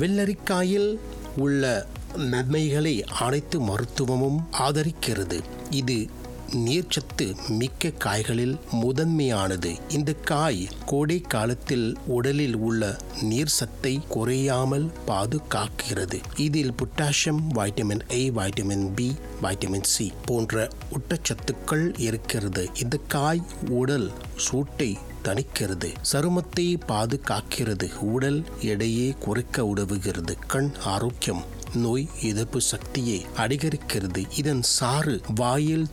வெள்ளரிக்காயில் உள்ள நன்மைகளை அனைத்து மருத்துவமும் ஆதரிக்கிறது இது நீர்ச்சத்து மிக்க காய்களில் முதன்மையானது இந்த காய் கோடை காலத்தில் உடலில் உள்ள நீர் சத்தை குறையாமல் பாதுகாக்கிறது இதில் potassium vitamin A vitamin B vitamin C போன்ற ஊட்டச்சத்துக்கள் இருக்கிறது இந்த காய் உடல் சூட்டை தணிக்கிறது சருமத்தை பாதுகாக்கிறது உடல் எடையை குறைக்க உதவுகிறது கண் ஆரோக்கியம் நோய் எதிர்ப்பு சக்தியை அதிகரிக்கிறது இதன் சாறு வாயில்